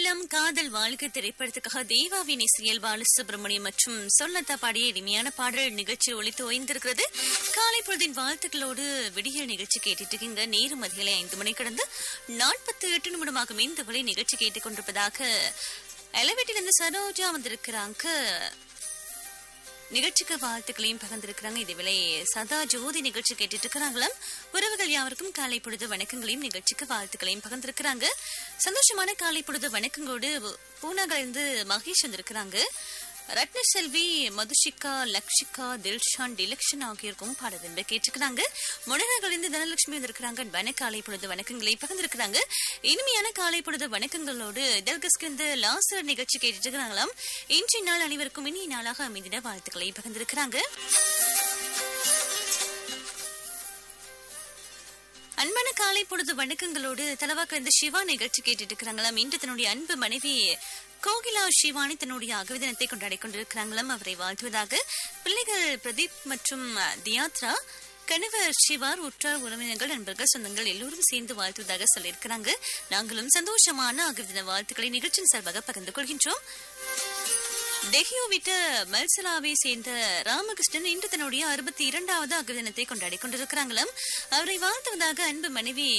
நிலம் காதல் வாழ்க்கை திரைப்படத்துக்காக தேவாவின் இசையில் பாலசுப்ரமணியம் மற்றும் சொல்லத்தா பாடிய இனிமையான பாடல் நிகழ்ச்சி ஒழித்து ஓய்ந்திருக்கிறது காலை பொழுதின் வாழ்த்துக்களோடு விடியல் நிகழ்ச்சி கேட்டுட்டு இருக்கீங்க நேரு மதியலை ஐந்து மணி கடந்து நாற்பத்தி எட்டு நிமிடமாகும் இந்த வரை நிகழ்ச்சி கேட்டுக் கொண்டிருப்பதாக எலவேட்டிலிருந்து சரோஜா வந்திருக்கிறாங்க நிகழ்ச்சிக்கு வாழ்த்துக்களையும் பகிர்ந்திருக்கிறாங்க இதேவேளை சதா ஜோதி நிகழ்ச்சி கேட்டுட்டு இருக்கிறாங்களாம் உறவுகள் யாருக்கும் காலை பொழுது வணக்கங்களையும் நிகழ்ச்சிக்கு வாழ்த்துக்களையும் பகிர்ந்திருக்கிறாங்க சந்தோஷமான காலை பொழுது வணக்கங்களோடு பூனாகல இருந்து மகேஷ் வந்திருக்கிறாங்க ரத்னசெல்வி மதுஷிகா லக்ஷிகா தில்ஷான் டிலக்ஷன் ஆகியோருக்கும் பாட விரும்ப கேட்டுக்கிறாங்க முனகர்களிருந்து தனலட்சுமி வந்திருக்கிறாங்க அன்பான காலை பொழுது வணக்கங்களை பகிர்ந்திருக்கிறாங்க இனிமையான காலை பொழுது வணக்கங்களோடு இதழ்கஸ்க்கு இருந்து லாசர் நிகழ்ச்சி கேட்டுட்டு இருக்கிறாங்களாம் இன்றைய நாள் அனைவருக்கும் இனிய நாளாக அமைந்திட வாழ்த்துக்களை பகிர்ந்திருக்கிறாங்க அன்பான காலை பொழுது வணக்கங்களோடு தலவாக்க இந்த சிவா நிகழ்ச்சி கேட்டுட்டு இருக்கிறாங்களாம் இன்று தன்னுடைய அன்பு மனைவி கோகிலா சிவானி தன்னுடைய அகவிதனத்தை கொண்டாடி கொண்டிருக்கிறாங்களாம் அவரை வாழ்த்துவதாக பிள்ளைகள் பிரதீப் மற்றும் தியாத்ரா கணவர் சிவார் உற்றார் உறவினர்கள் நண்பர்கள் சொந்தங்கள் எல்லோரும் சேர்ந்து வாழ்த்துவதாக சொல்லியிருக்கிறாங்க நாங்களும் சந்தோஷமான அகவிதன வாழ்த்துக்களை நிகழ்ச்சியின் சார்பாக பகிர்ந்து கொள்கின்றோம் டெஹியோ விட்ட மல்சலாவை சேர்ந்த ராமகிருஷ்ணன் இன்று தன்னுடைய அறுபத்தி இரண்டாவது அகிர்தினத்தை கொண்டாடி கொண்டிருக்கிறாங்களாம் அவரை வாழ்த்துவதாக அன்பு மனைவி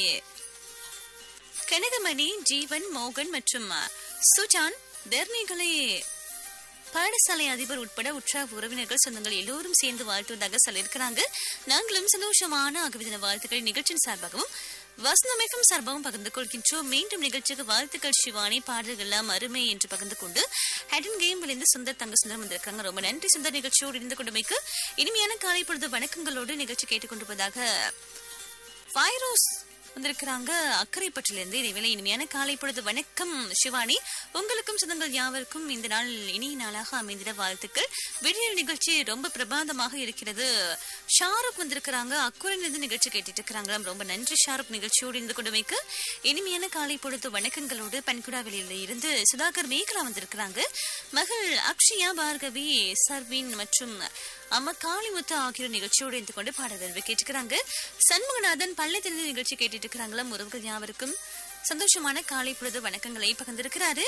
கனகமணி ஜீவன் மோகன் மற்றும் சுஜான் தர்ணிகளை பாடசாலை அதிபர் உட்பட உற்சாக உறவினர்கள் சொந்தங்கள் எல்லோரும் சேர்ந்து வாழ்த்துவதாக சொல்லியிருக்கிறாங்க நாங்களும் சந்தோஷமான அகவிதின வாழ்த்துக்களை நிகழ்ச்சியின் சார்பாகவும் வசந்தம் எஃப்எம் சார்பாகவும் பகிர்ந்து கொள்கின்றோம் மீண்டும் நிகழ்ச்சிக்கு வாழ்த்துக்கள் சிவானி பாடல்கள் எல்லாம் அருமை என்று பகிர்ந்து கொண்டு ஹெடன் கேம் விளைந்து சுந்தர் தங்க சுந்தரம் வந்திருக்காங்க ரொம்ப நன்றி சுந்தர் நிகழ்ச்சியோடு இருந்து கொண்டமைக்கு இனிமையான காலை பொழுது வணக்கங்களோடு நிகழ்ச்சி கேட்டுக்கொண்டிருப்பதாக ஃபைரோஸ் வந்திருக்கிறாங்க அக்கரைப்பட்டிலிருந்து இதேவேளை இனிமையான காலை பொழுது வணக்கம் சிவானி உங்களுக்கும் சொந்தங்கள் யாவருக்கும் இந்த நாள் இனிய நாளாக அமைந்திட வாழ்த்துக்கள் விடியல் நிகழ்ச்சி ரொம்ப பிரபாதமாக இருக்கிறது ஷாருக் வந்திருக்கிறாங்க அக்குறையிலிருந்து நிகழ்ச்சி கேட்டுட்டு இருக்கிறாங்களாம் ரொம்ப நன்றி ஷாருக் நிகழ்ச்சியோடு இருந்து கொண்டமைக்கு இனிமையான காலை பொழுது வணக்கங்களோடு பன்குடாவெளியில இருந்து சுதாகர் மேகலா வந்திருக்கிறாங்க மகள் அக்ஷயா பார்கவி சர்வின் மற்றும் அம்மா காளிமுத்து ஆகியோர் நிகழ்ச்சியோடு இருந்து கொண்டு பாடல் கேட்டுக்கிறாங்க சண்முகநாதன் பள்ளத்திலிருந்து நிகழ்ச்சி கேட்டுட்டு இருக்கிறாங்களா உறவுகள் யாவருக்கும் சந்தோஷமான காலை பொழுது வணக்கங்களை பகிர்ந்திருக்கிறாரு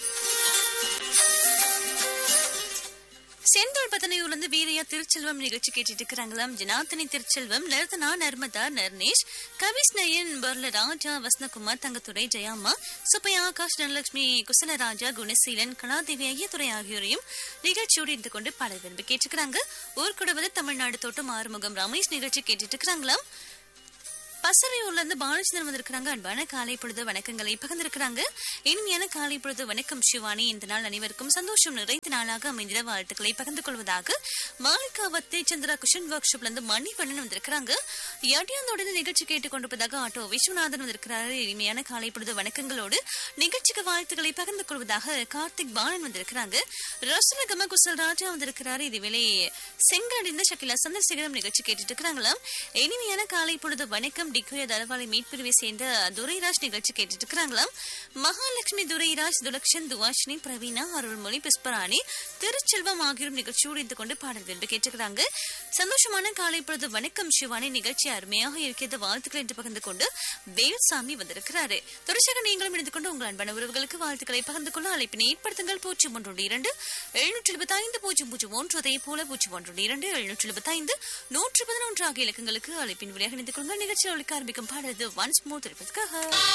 செந்தூர் பத்தனையூர்ல இருந்து வீரையா திருச்செல்வம் நிகழ்ச்சி கேட்டுட்டு இருக்கிறாங்களாம் ஜனார்த்தனி திருச்செல்வம் லர்தனா நர்மதா நர்னேஷ் கவிஸ் நயன் பர்ல ராஜா வசந்தகுமார் தங்கத்துறை ஜெயாம்மா சுப்பையா ஆகாஷ் தனலட்சுமி குசலராஜா குணசீலன் கலாதேவி ஐயத்துறை ஆகியோரையும் நிகழ்ச்சியோடு இருந்து கொண்டு பாடல் விரும்பி கேட்டுக்கிறாங்க ஊர்கூடவது தமிழ்நாடு தோட்டம் ஆறுமுகம் ரமேஷ் நிகழ்ச்சி கேட்டுட்டு இருக்கிறாங்களாம் பசறையூர்ல இருந்து பாலச்சந்திரன் வந்திருக்கிறாங்க அன்பான காலை பொழுது வணக்கங்களை பகிர்ந்திருக்கிறாங்க இனிமையான காலை பொழுது வணக்கம் சிவானி இந்த நாள் அனைவருக்கும் சந்தோஷம் நிறைந்த நாளாக அமைந்திட வாழ்த்துக்களை பகிர்ந்து கொள்வதாக மாலிகாவத்தை சந்திரா குஷன் ஒர்க் ஷாப்ல இருந்து மணிவண்ணன் வந்திருக்கிறாங்க எடியாந்தோட நிகழ்ச்சி கேட்டுக்கொண்டிருப்பதாக ஆட்டோ விஸ்வநாதன் வந்திருக்கிறாரு இனிமையான காலை பொழுது வணக்கங்களோடு நிகழ்ச்சிக்கு வாழ்த்துக்களை பகிர்ந்து கொள்வதாக கார்த்திக் பாலன் வந்திருக்கிறாங்க ரசனகம குசல் ராஜா வந்திருக்கிறாரு இதுவேளை செங்கலடிந்த ஷக்கிலா சந்திரசேகரம் நிகழ்ச்சி கேட்டுட்டு இருக்கிறாங்களாம் இனிமையான காலை பொழுது வணக்கம் டிகோய தலவாளி மீட்பிரிவை சேர்ந்த துரைராஜ் நிகழ்ச்சி கேட்டுட்டு இருக்கிறாங்களாம் மகாலட்சுமி துரைராஜ் துலக்ஷன் துவாஷினி பிரவீனா அருள்மொழி புஷ்பராணி திருச்செல்வம் ஆகியோரும் நிகழ்ச்சியோடு இருந்து கொண்டு பாடல் விரும்பி கேட்டுக்கிறாங்க சந்தோஷமான காலை பொழுது வணக்கம் சிவானி நிகழ்ச்சி அருமையாக இருக்கிறது வாழ்த்துக்கள் என்று பகிர்ந்து கொண்டு வேல்சாமி வந்திருக்கிறாரு தொடர்ச்சியாக நீங்களும் இணைந்து கொண்டு உங்கள் அன்பான உறவுகளுக்கு வாழ்த்துக்களை பகிர்ந்து கொள்ள அழைப்பினை ஏற்படுத்துங்கள் பூஜ்ஜியம் ஒன்று இரண்டு எழுநூற்றி எழுபத்தி ஐந்து பூஜ்ஜியம் பூஜ்ஜியம் ஒன்று அதே போல பூஜ்ஜியம் ஒன்று இரண்டு எழுநூற்றி எழுபத்தி ஐந்து நூற்று பதினொன்று ஆகிய இலக்கங்களுக்கு அழைப்பின் வழியாக இணைந்து கொள்ளுங்கள் நிகழ்ச்சியில் ஒழிக்க ஆரம்பிக்கும் பாடல் ஒன்ஸ் மோர் தெரிவிப்பதற்காக